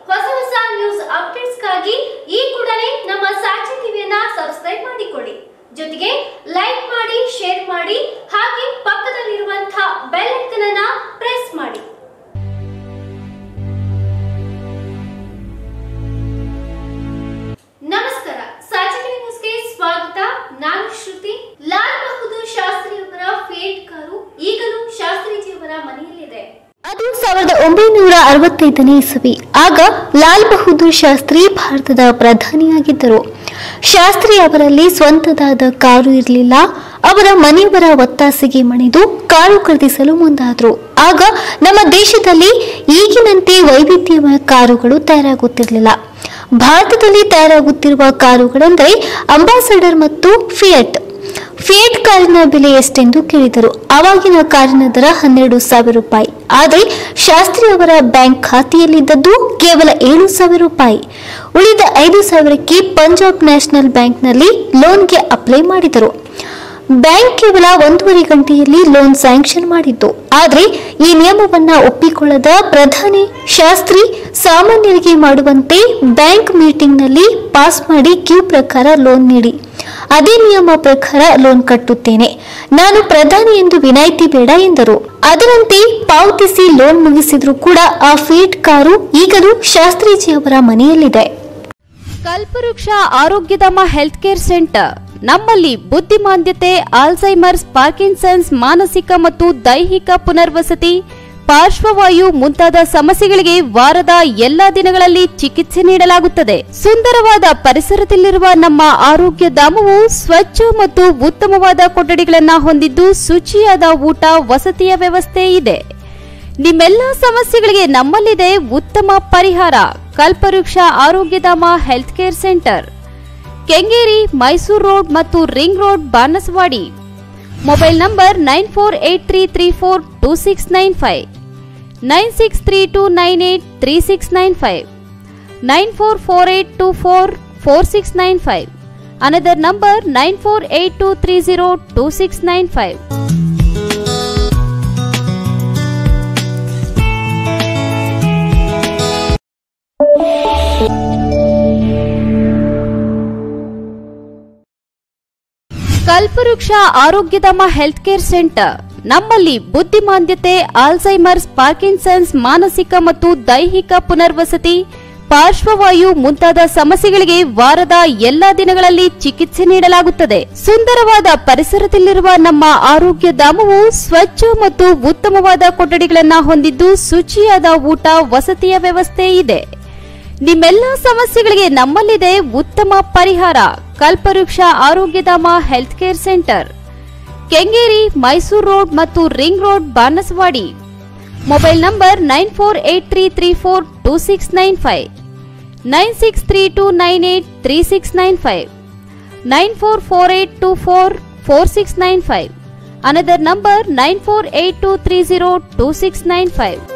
ಹೊಸ ಹೊಸ ನ್ಯೂಸ್ ಅಪ್ಡೇಟ್ಸ್ಗಾಗಿ ಈ ಕೂಡಲೇ ನಮ್ಮ ಸಾಕ್ಷಿ ಟಿವಿಯನ್ನ ಸಬ್ಸ್ಕ್ರೈಬ್ ಮಾಡಿಕೊಳ್ಳಿ ಜೊತೆಗೆ ಲೈಕ್ ಮಾಡಿ ಶೇರ್ ಮಾಡಿ ಹಾಗೆ ಪಕ್ಕದಲ್ಲಿರುವಂತಹ ಬೆಲ್ ಐಕನ್ ಅನ್ನ ಪ್ರೆಸ್ ಮಾಡಿ ನಮಸ್ಕಾರ ಸಾಚಿ ಟಿವಿ ನ್ಯೂಸ್ಗೆ ಸ್ವಾಗತ ನಾನು ಶ್ರುತಿ ಲಾಲ್ ಬಹದ್ದೂರ್ ಶಾಸ್ತ್ರಿ ಅವರ ಫೇಟ್ ಕಾರು ಈಗಲೂ ಶಾಸ್ತ್ರೀಜಿಯವರ ಮನೆಯಲ್ಲಿದೆ ಅದು ಸಾವಿರದ ಒಂಬೈನೂರ ಅರವತ್ತೈದನೇ ಇಸವಿ ಆಗ ಲಾಲ್ ಬಹದ್ದೂರ್ ಶಾಸ್ತ್ರಿ ಭಾರತದ ಪ್ರಧಾನಿಯಾಗಿದ್ದರು ಶಾಸ್ತ್ರಿ ಅವರಲ್ಲಿ ಸ್ವಂತದಾದ ಕಾರು ಇರಲಿಲ್ಲ ಅವರ ಮನೆಯವರ ಒತ್ತಾಸೆಗೆ ಮಣಿದು ಕಾರು ಖರೀದಿಸಲು ಮುಂದಾದರು ಆಗ ನಮ್ಮ ದೇಶದಲ್ಲಿ ಈಗಿನಂತೆ ವೈವಿಧ್ಯಮಯ ಕಾರುಗಳು ತಯಾರಾಗುತ್ತಿರಲಿಲ್ಲ ಭಾರತದಲ್ಲಿ ತಯಾರಾಗುತ್ತಿರುವ ಕಾರುಗಳೆಂದರೆ ಅಂಬಾಸಡರ್ ಮತ್ತು ಫಿಯಟ್ ಫಿಯಟ್ ಕಾರಿನ ಬೆಲೆ ಎಷ್ಟೆಂದು ಕೇಳಿದರು ಆವಾಗಿನ ಕಾರಿನ ದರ ಹನ್ನೆರಡು ಸಾವಿರ ರೂಪಾಯಿ ಆದರೆ ಶಾಸ್ತ್ರಿ ಅವರ ಬ್ಯಾಂಕ್ ಖಾತೆಯಲ್ಲಿದ್ದದ್ದು ಕೇವಲ ಏಳು ಸಾವಿರ ರೂಪಾಯಿ ಉಳಿದ ಐದು ಸಾವಿರಕ್ಕೆ ಪಂಜಾಬ್ ನ್ಯಾಷನಲ್ ಬ್ಯಾಂಕ್ನಲ್ಲಿ ಲೋನ್ಗೆ ಅಪ್ಲೈ ಮಾಡಿದರು ಬ್ಯಾಂಕ್ ಕೇವಲ ಒಂದೂವರೆ ಗಂಟೆಯಲ್ಲಿ ಲೋನ್ ಸ್ಯಾಂಕ್ಷನ್ ಮಾಡಿತ್ತು ಆದರೆ ಈ ನಿಯಮವನ್ನ ಒಪ್ಪಿಕೊಳ್ಳದ ಪ್ರಧಾನಿ ಶಾಸ್ತ್ರಿ ಸಾಮಾನ್ಯರಿಗೆ ಮಾಡುವಂತೆ ಬ್ಯಾಂಕ್ ಮೀಟಿಂಗ್ನಲ್ಲಿ ಪಾಸ್ ಮಾಡಿ ಕ್ಯೂ ಪ್ರಕಾರ ಲೋನ್ ನೀಡಿ ಅದೇ ನಿಯಮ ಪ್ರಕಾರ ಲೋನ್ ಕಟ್ಟುತ್ತೇನೆ ನಾನು ಪ್ರಧಾನಿ ಎಂದು ವಿನಾಯಿತಿ ಬೇಡ ಎಂದರು ಅದರಂತೆ ಪಾವತಿಸಿ ಲೋನ್ ಮುಗಿಸಿದ್ರು ಕೂಡ ಆ ಫೀಟ್ ಕಾರು ಈಗಲೂ ಶಾಸ್ತ್ರೀಜಿ ಅವರ ಮನೆಯಲ್ಲಿದೆ ಕಲ್ಪವೃಕ್ಷ ಆರೋಗ್ಯಧಾಮ ಹೆಲ್ತ್ ಕೇರ್ ಸೆಂಟರ್ ನಮ್ಮಲ್ಲಿ ಬುದ್ಧಿಮಾಂದ್ಯತೆ ಆಲ್ಝೈಮರ್ಸ್ ಪಾರ್ಕಿನ್ಸನ್ಸ್ ಮಾನಸಿಕ ಮತ್ತು ದೈಹಿಕ ಪುನರ್ವಸತಿ ಪಾರ್ಶ್ವವಾಯು ಮುಂತಾದ ಸಮಸ್ಯೆಗಳಿಗೆ ವಾರದ ಎಲ್ಲಾ ದಿನಗಳಲ್ಲಿ ಚಿಕಿತ್ಸೆ ನೀಡಲಾಗುತ್ತದೆ ಸುಂದರವಾದ ಪರಿಸರದಲ್ಲಿರುವ ನಮ್ಮ ಆರೋಗ್ಯ ಧಾಮವು ಸ್ವಚ್ಛ ಮತ್ತು ಉತ್ತಮವಾದ ಕೊಠಡಿಗಳನ್ನು ಹೊಂದಿದ್ದು ಶುಚಿಯಾದ ಊಟ ವಸತಿಯ ವ್ಯವಸ್ಥೆ ಇದೆ ನಿಮ್ಮೆಲ್ಲ ಸಮಸ್ಯೆಗಳಿಗೆ ನಮ್ಮಲ್ಲಿದೆ ಉತ್ತಮ ಪರಿಹಾರ Kalpavriksha Arogyadhama health care centre Kengeri Mysuru road ಮತ್ತು ring road Banaswadi mobile number nine four eight three three four two six nine five nine six three two nine eight three six nine five nine four four eight two four four six nine five another number nine four eight two three zero two six nine five Kalpavriksha Arogyadhama health care centre ನಮ್ಮಲ್ಲಿ ಬುದ್ಧಿಮಾಂದ್ಯತೆ Alzheimer's Parkinson's ಮಾನಸಿಕ ಮತ್ತು ದೈಹಿಕ ಪುನರ್ವಸತಿ ಪಾರ್ಶ್ವವಾಯು ಮುಂತಾದ ಸಮಸ್ಯೆಗಳಿಗೆ ವಾರದ ಎಲ್ಲಾ ದಿನಗಳಲ್ಲಿ ಚಿಕಿತ್ಸೆ ನೀಡಲಾಗುತ್ತದೆ ಸುಂದರವಾದ ಪರಿಸರದಲ್ಲಿರುವ ನಮ್ಮ ಆರೋಗ್ಯ ಧಾಮವು ಸ್ವಚ್ಛ ಮತ್ತು ಉತ್ತಮವಾದ ಕೊಠಡಿಗಳನ್ನು ಹೊಂದಿದ್ದು ಶುಚಿಯಾದ ಊಟ ವಸತಿಯ ವ್ಯವಸ್ಥೆ ಇದೆ ನಿಮ್ಮೆಲ್ಲ ಸಮಸ್ಯೆಗಳಿಗೆ ನಮ್ಮಲ್ಲಿದೆ ಉತ್ತಮ ಪರಿಹಾರ Kalpavriksha Arogyadhama health care centre Kengeri Mysuru road ಮತ್ತು ring road Banaswadi mobile number nine four eight three three four two six nine five nine six three two nine eight three six nine five nine four four eight two four four six nine five another number nine four eight two three zero two six nine five